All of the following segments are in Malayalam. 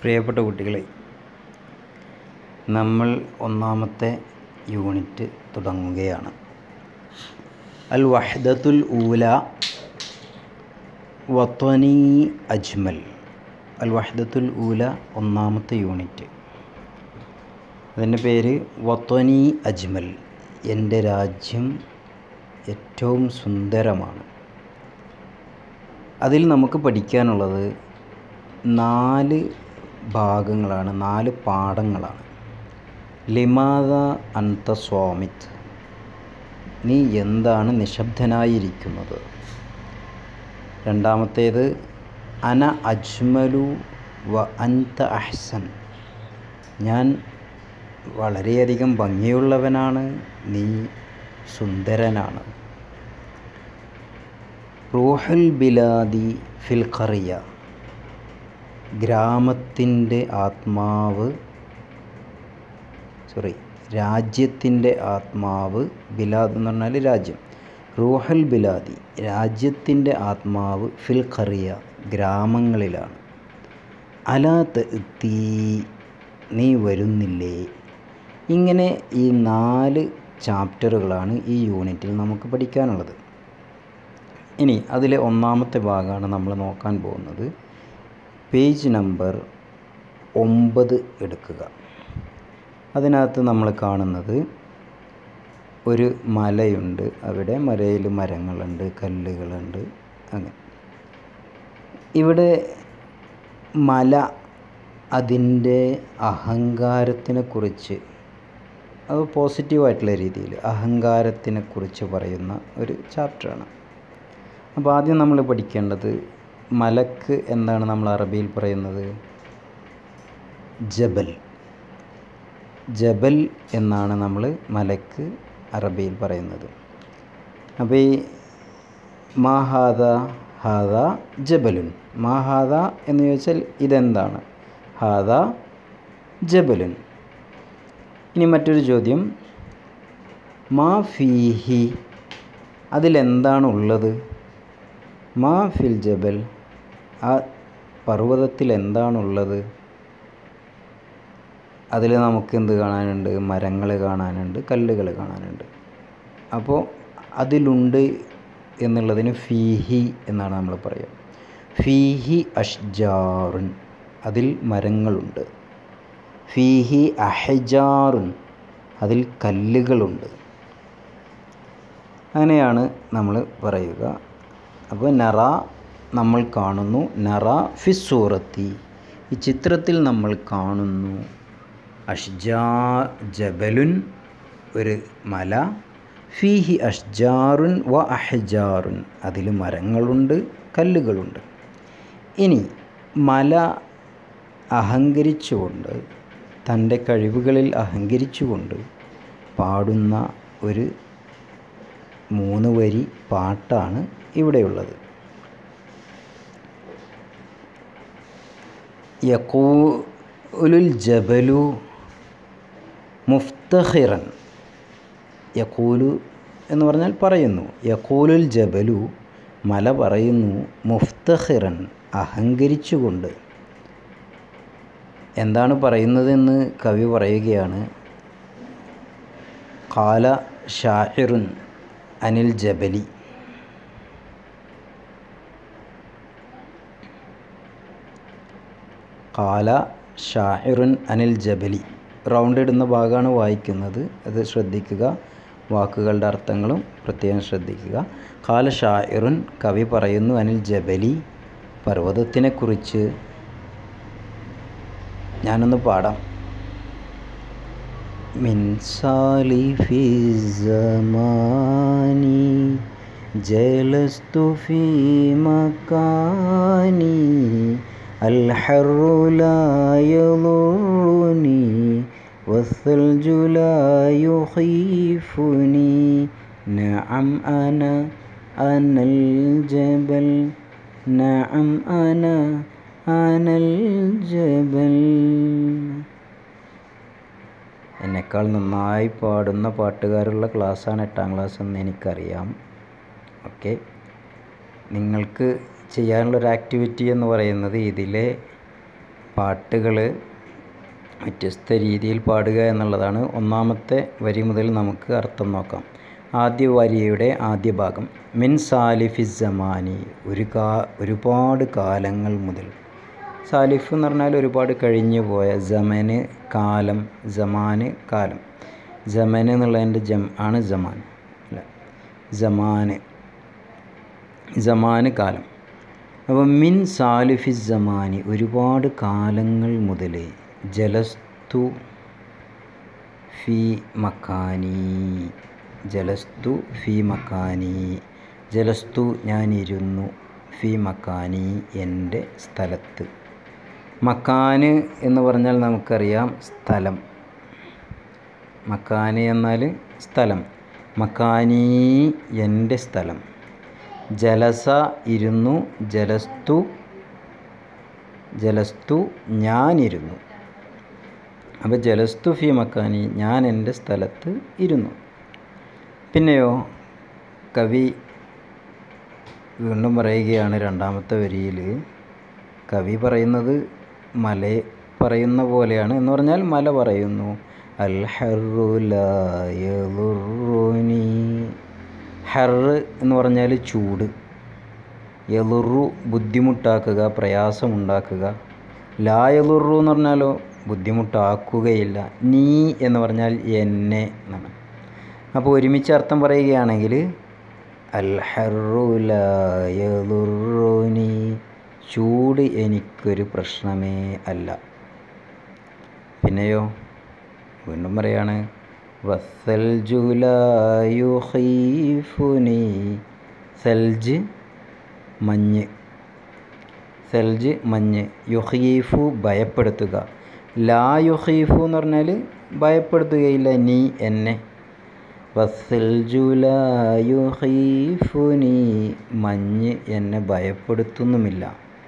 പ്രിയപ്പെട്ട കുട്ടികളെ നമ്മൾ ഒന്നാമത്തെ യൂണിറ്റ് തുടങ്ങുകയാണ് അൽ വഹദത്തുൽ ഊല വത്വനി അജ്മൽ അൽ വഹദത്തുൽ ഊല ഒന്നാമത്തെ യൂണിറ്റ് അതിൻ്റെ പേര് വത്വനി അജ്മൽ എൻ്റെ രാജ്യം ഏറ്റവും സുന്ദരമാണ് അതിൽ നമുക്ക് പഠിക്കാനുള്ളത് നാല് ഭാഗങ്ങളാണ് നാല് പാഠങ്ങളാണ് ലിമാദ അന്ത സ്വാമിത് നീ എന്താണ് നിശബ്ദനായിരിക്കുന്നത് രണ്ടാമത്തേത് അന അജ്മലു വ അന്ത അഹ്സൻ ഞാൻ വളരെയധികം ഭംഗിയുള്ളവനാണ് നീ സുന്ദരനാണ് റൂഹൽ ബിലാദി ഫിൽ ഖറിയ ഗ്രാമത്തിൻ്റെ ആത്മാവ് സോറി രാജ്യത്തിൻ്റെ ആത്മാവ് ബിലാദ് എന്ന് പറഞ്ഞാൽ രാജ്യം റൂഹൽ ബിലാദി രാജ്യത്തിൻ്റെ ആത്മാവ് ഫിൽ ഖറിയ ഗ്രാമങ്ങളിലാണ് അലാത്ത് തീ നീ വരുന്നില്ലേ ഇങ്ങനെ ഈ നാല് ചാപ്റ്ററുകളാണ് ഈ യൂണിറ്റിൽ നമുക്ക് പഠിക്കാനുള്ളത് ഇനി അതിലെ ഒന്നാമത്തെ ഭാഗമാണ് നമ്മൾ നോക്കാൻ പോകുന്നത് പേജ് നമ്പർ ഒമ്പത് എടുക്കുക അതിനകത്ത് നമ്മൾ കാണുന്നത് ഒരു മലയുണ്ട് അവിടെ മലയിൽ മരങ്ങളുണ്ട് കല്ലുകളുണ്ട് അങ്ങനെ ഇവിടെ മല അതിൻ്റെ അഹങ്കാരത്തിനെ കുറിച്ച് അത് പോസിറ്റീവായിട്ടുള്ള രീതിയിൽ അഹങ്കാരത്തിനെ കുറിച്ച് പറയുന്ന ഒരു ചാപ്റ്ററാണ് അപ്പോൾ ആദ്യം നമ്മൾ പഠിക്കേണ്ടത് മലക്ക് എന്താണ് നമ്മൾ അറബിയിൽ പറയുന്നത് ജബൽ ജബൽ എന്നാണ് നമ്മൾ മലക്ക് അറബിയിൽ പറയുന്നത് അപ്പോൾ ഈ മാഹാദ ഹാദ ജബലുൻ മാഹാദ എന്ന് ചോദിച്ചാൽ ഇതെന്താണ് ഹാദ ജബലുൻ ഇനി മറ്റൊരു ചോദ്യം മാ ഫീഹി അതിലെന്താണ് ഉള്ളത് മാ ഫിൽ ജബൽ ആ പർവ്വതത്തിൽ എന്താണുള്ളത് അതിൽ നമുക്ക് എന്ത് കാണാനുണ്ട് മരങ്ങൾ കാണാനുണ്ട് കല്ലുകൾ കാണാനുണ്ട് അപ്പോൾ അതിലുണ്ട് എന്നുള്ളതിന് ഫീഹി എന്നാണ് നമ്മൾ പറയുക ഫീഹി അഷ്ജാറുൻ അതിൽ മരങ്ങളുണ്ട് ഫീഹി അഹജാറുൻ അതിൽ കല്ലുകളുണ്ട് അങ്ങനെയാണ് നമ്മൾ പറയുക അപ്പോൾ നറ നമ്മൾ കാണുന്നു നറ ഫിസൂറത്തി ഈ ചിത്രത്തിൽ നമ്മൾ കാണുന്നു അഷ്ജാ ജബലുൻ ഒരു മല ഫീഹി അഷ്ജാറുൻ വ അഹജാറുൻ അതിൽ മരങ്ങളുണ്ട് കല്ലുകളുണ്ട് ഇനി മല അഹങ്കരിച്ചുകൊണ്ട് തൻ്റെ കഴിവുകളിൽ അഹങ്കരിച്ചുകൊണ്ട് പാടുന്ന ഒരു മൂന്ന് വരി പാട്ടാണ് ഇവിടെയുള്ളത് യക്കൂലുൽ ജബലു മുഫ്തഹിറൻ യക്കൂലു എന്ന് പറഞ്ഞാൽ പറയുന്നു യക്കൂലുൽ ജബലു മല പറയുന്നു മുഫ്തഹിറൻ അഹങ്കരിച്ചുകൊണ്ട് എന്താണ് പറയുന്നതെന്ന് കവി പറയുകയാണ് കാല ഷാഹിറുൻ അനിൽ ജബലി കാല ഷാഹിറുൻ അനിൽ ജബലി റൗണ്ട് ഇടുന്ന ഭാഗമാണ് വായിക്കുന്നത് അത് ശ്രദ്ധിക്കുക വാക്കുകളുടെ അർത്ഥങ്ങളും പ്രത്യേകം ശ്രദ്ധിക്കുക കാല ഷാഹിറുൻ കവി പറയുന്നു അനിൽ ജബലി പർവ്വതത്തിനെക്കുറിച്ച് ഞാനൊന്ന് പാടാം من سالف الزمان جلست في مكاني الحر لا يضرني والثلج لا يخيفني نعم أنا أنا الجبل نعم أنا أنا الجبل എന്നെക്കാൾ നന്നായി പാടുന്ന പാട്ടുകാരുള്ള ക്ലാസ്സാണ് എട്ടാം ക്ലാസ് എന്ന് എനിക്കറിയാം ഓക്കെ നിങ്ങൾക്ക് ചെയ്യാനുള്ളൊരു ആക്ടിവിറ്റി എന്ന് പറയുന്നത് ഇതിലെ പാട്ടുകൾ വ്യത്യസ്ത രീതിയിൽ പാടുക എന്നുള്ളതാണ് ഒന്നാമത്തെ വരി മുതൽ നമുക്ക് അർത്ഥം നോക്കാം ആദ്യ വരിയുടെ ആദ്യ ഭാഗം മിൻ സാലിഫി ജമാനി ഒരു കാ ഒരുപാട് കാലങ്ങൾ മുതൽ സാലിഫ് എന്ന് പറഞ്ഞാൽ ഒരുപാട് കഴിഞ്ഞു പോയ ജമന് കാലം ജമാന് കാലം ജമന് എന്നുള്ളതിൻ്റെ ജം ആണ് ജമാൻ അല്ല ജമാന് ജമാന് കാലം അപ്പോൾ മിൻ സാലിഫി ജമാനി ഒരുപാട് കാലങ്ങൾ മുതൽ ജലസ്തു ഫി മക്കാനി ജലസ്തു ഫി മക്കാനി ജലസ്തു ഞാനിരുന്നു ഫി മക്കാനി എൻ്റെ സ്ഥലത്ത് മക്കാന് എന്ന് പറഞ്ഞാൽ നമുക്കറിയാം സ്ഥലം മക്കാന് എന്നാൽ സ്ഥലം മക്കാനി എൻ്റെ സ്ഥലം ജലസ ഇരുന്നു ജലസ്തു ജലസ്തു ഞാനിരുന്നു അപ്പോൾ ജലസ്തു ഫി മക്കാനി ഞാൻ എൻ്റെ സ്ഥലത്ത് ഇരുന്നു പിന്നെയോ കവി വീണ്ടും പറയുകയാണ് രണ്ടാമത്തെ വരിയിൽ കവി പറയുന്നത് മല പറയുന്ന പോലെയാണ് എന്ന് പറഞ്ഞാൽ മല പറയുന്നു അൽ ഹറുലി ഹറ് എന്ന് പറഞ്ഞാൽ ചൂട് യലുറു ബുദ്ധിമുട്ടാക്കുക പ്രയാസമുണ്ടാക്കുക ലാ യലുറു എന്ന് പറഞ്ഞാലോ ബുദ്ധിമുട്ടാക്കുകയില്ല നീ എന്ന് പറഞ്ഞാൽ എന്നെ എന്നാണ് അപ്പോൾ ഒരുമിച്ച് അർത്ഥം പറയുകയാണെങ്കിൽ അൽ ഹറുലി ചൂട് എനിക്കൊരു പ്രശ്നമേ അല്ല പിന്നെയോ വീണ്ടും പറയാണ് വസൽജുലീഫുനി സെൽജ് മഞ്ഞ് സെൽജ് മഞ്ഞ് യുഹീഫു ഭയപ്പെടുത്തുക ലാ യുഹീഫു എന്ന് പറഞ്ഞാൽ ഭയപ്പെടുത്തുകയില്ല നീ എന്നെ വസൽജുലീഫുനി മഞ്ഞ് എന്നെ ഭയപ്പെടുത്തുന്നുമില്ല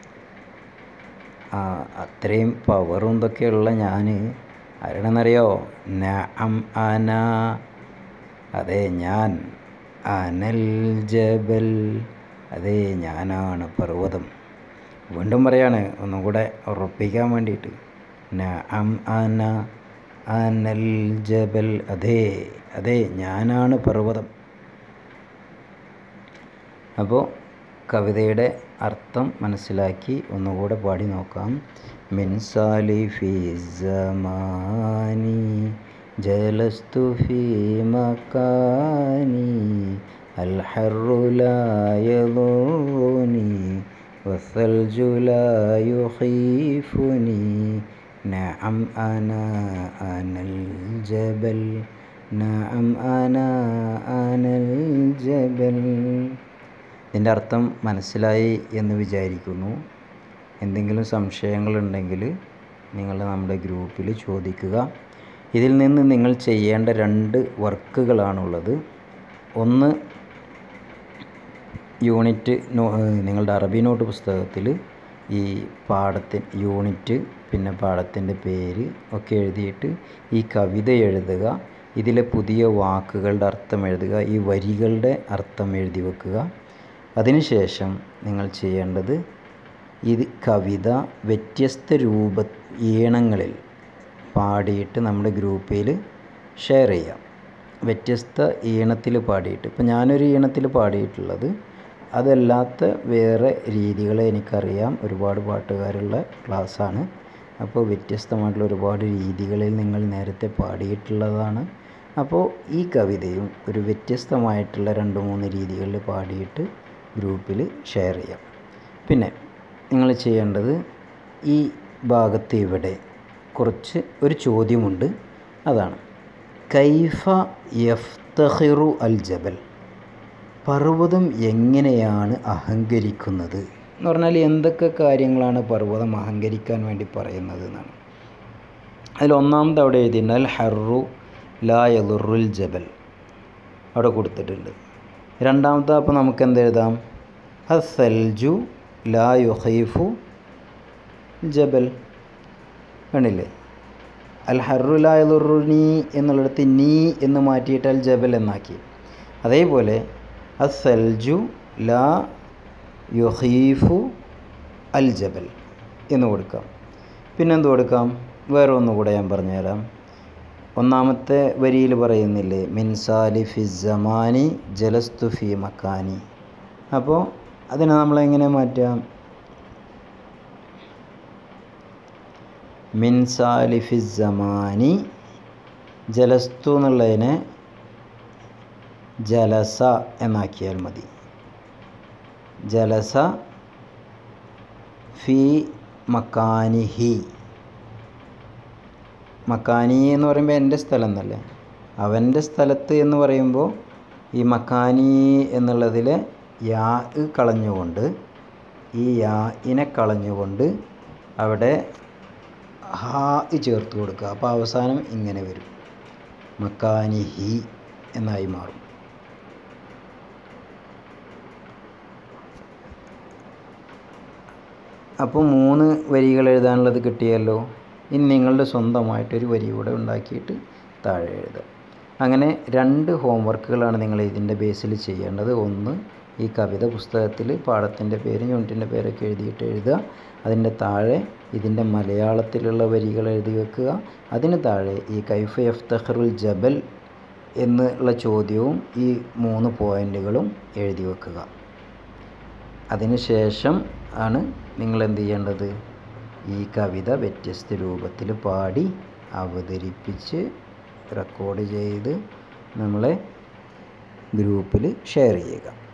ആ അത്രയും പവറും ഇതൊക്കെയുള്ള ഞാൻ ആരാണെന്നറിയോ നഅം അന അതെ ഞാൻ അനൽ ജബൽ അതെ ഞാനാണ് പർവ്വതം വീണ്ടും പറയാണ് ഒന്നും കൂടെ ഉറപ്പിക്കാൻ വേണ്ടിയിട്ട് നഅം അന അനൽ ജബൽ അതെ അതെ ഞാനാണ് പർവ്വതം അപ്പോൾ കവിതയുടെ അർത്ഥം മനസ്സിലാക്കി ഒന്നുകൂടെ പാടി നോക്കാം മിൻ സാലിഫി സമാനി ജലസ്തു ഫി മക്കാനി അൽ ഹറുലായുനി വസൽജുലായുഹീഫുനി നഅം അന അനൽ ജബൽ നഅം അന അനൽ ജബൽ ഇതിൻ്റെ അർത്ഥം മനസ്സിലായി എന്ന് വിചാരിക്കുന്നു എന്തെങ്കിലും സംശയങ്ങളുണ്ടെങ്കിൽ നിങ്ങൾ നമ്മുടെ ഗ്രൂപ്പിൽ ചോദിക്കുക ഇതിൽ നിന്ന് നിങ്ങൾ ചെയ്യേണ്ട രണ്ട് വർക്കുകളാണുള്ളത് ഒന്ന് യൂണിറ്റ് നിങ്ങളുടെ അറബി നോട്ട് പുസ്തകത്തിൽ ഈ പാഠത്തിൻ യൂണിറ്റ് പിന്നെ പാഠത്തിൻ്റെ പേര് ഒക്കെ എഴുതിയിട്ട് ഈ കവിത എഴുതുക ഇതിലെ പുതിയ വാക്കുകളുടെ അർത്ഥം എഴുതുക ഈ വരികളുടെ അർത്ഥം എഴുതി വെക്കുക അതിനുശേഷം നിങ്ങൾ ചെയ്യേണ്ടത് ഇത് കവിത വ്യത്യസ്ത രൂപ ഈണങ്ങളിൽ പാടിയിട്ട് നമ്മുടെ ഗ്രൂപ്പിൽ ഷെയർ ചെയ്യാം വ്യത്യസ്ത ഈണത്തിൽ പാടിയിട്ട് ഇപ്പം ഞാനൊരു ഈണത്തിൽ പാടിയിട്ടുള്ളത് അതല്ലാത്ത വേറെ രീതികൾ എനിക്കറിയാം ഒരുപാട് പാട്ടുകാരുള്ള ക്ലാസ്സാണ് അപ്പോൾ വ്യത്യസ്തമായിട്ടുള്ള ഒരുപാട് രീതികളിൽ നിങ്ങൾ നേരത്തെ പാടിയിട്ടുള്ളതാണ് അപ്പോൾ ഈ കവിതയും ഒരു വ്യത്യസ്തമായിട്ടുള്ള രണ്ട് മൂന്ന് രീതികളിൽ പാടിയിട്ട് ഗ്രൂപ്പിൽ ഷെയർ ചെയ്യാം പിന്നെ നിങ്ങൾ ചെയ്യേണ്ടത് ഈ ഭാഗത്ത് ഇവിടെ കുറച്ച് ഒരു ചോദ്യമുണ്ട് അതാണ് കൈഫ യഫ്തഹിറു അൽ ജബൽ പർവ്വതം എങ്ങനെയാണ് അഹങ്കരിക്കുന്നത് എന്ന് പറഞ്ഞാൽ എന്തൊക്കെ കാര്യങ്ങളാണ് പർവ്വതം അഹങ്കരിക്കാൻ വേണ്ടി പറയുന്നത് എന്നാണ് അതിൽ ഒന്നാമത് അവിടെ എഴുതിയിട്ടുണ്ട് അൽ ഹറു ലാ യലുറുൽ ജബൽ അവിടെ കൊടുത്തിട്ടുണ്ട് രണ്ടാമത്തെ അപ്പോൾ നമുക്ക് എന്ത് എഴുതാം അസൽജു ലാ യുഹൈഫു ജബൽ കണ്ടില്ലേ അൽ ഹറു ലാ യലുറുനി എന്നുള്ളിടത്ത് നീ എന്ന് മാറ്റിയിട്ട് അൽ ജബൽ എന്നാക്കി അതേപോലെ അസൽജു ലാ യുഹീഫു അൽ ജബൽ എന്ന് കൊടുക്കാം പിന്നെന്ത് കൊടുക്കാം വേറെ ഒന്നുകൂടെ ഞാൻ പറഞ്ഞുതരാം ഒന്നാമത്തെ വരിയിൽ പറയുന്നില്ലേ മിൻസാലി ഫി ജമാനി ജലസ്തു ഫി മക്കാനി അപ്പോൾ അതിനെ നമ്മളെങ്ങനെ മാറ്റാം മിൻസാലി ഫി ജമാനി ജലസ്തു എന്നുള്ളതിനെ ജലസ എന്നാക്കിയാൽ മതി ജലസ ഫി മക്കാനിഹി മക്കാനി എന്ന് പറയുമ്പോൾ എൻ്റെ സ്ഥലം എന്നല്ലേ അവൻ്റെ സ്ഥലത്ത് എന്ന് പറയുമ്പോൾ ഈ മക്കാനി എന്നുള്ളതിലെ യാ കളഞ്ഞുകൊണ്ട് ഈ യാഇനെ കളഞ്ഞുകൊണ്ട് അവിടെ ഹാ ചേർത്ത് കൊടുക്കുക അപ്പോൾ അവസാനം ഇങ്ങനെ വരും മക്കാനി ഹി എന്നായി മാറും അപ്പോൾ മൂന്ന് വരികൾ എഴുതാനുള്ളത് കിട്ടിയല്ലോ ഇനി നിങ്ങളുടെ സ്വന്തമായിട്ടൊരു വരി കൂടെ ഉണ്ടാക്കിയിട്ട് താഴെ എഴുതുക അങ്ങനെ രണ്ട് ഹോംവർക്കുകളാണ് നിങ്ങൾ ഇതിൻ്റെ ബേസിൽ ചെയ്യേണ്ടത് ഒന്ന് ഈ കവിത പുസ്തകത്തിൽ പാഠത്തിൻ്റെ പേരും യൂണിറ്റിൻ്റെ പേരൊക്കെ എഴുതിയിട്ട് എഴുതുക അതിൻ്റെ താഴെ ഇതിൻ്റെ മലയാളത്തിലുള്ള വരികൾ എഴുതി വെക്കുക അതിന് താഴെ ഈ കൈഫ യഫ്തഖറുൽ ജബൽ എന്നുള്ള ചോദ്യവും ഈ മൂന്ന് പോയിൻ്റുകളും എഴുതി വെക്കുക അതിനുശേഷം ആണ് നിങ്ങൾ എന്ത് ചെയ്യേണ്ടത് ഈ കവിത വ്യത്യസ്ത രൂപത്തിൽ പാടി അവതരിപ്പിച്ച് റെക്കോർഡ് ചെയ്ത് നമ്മളെ ഗ്രൂപ്പിൽ ഷെയർ ചെയ്യുക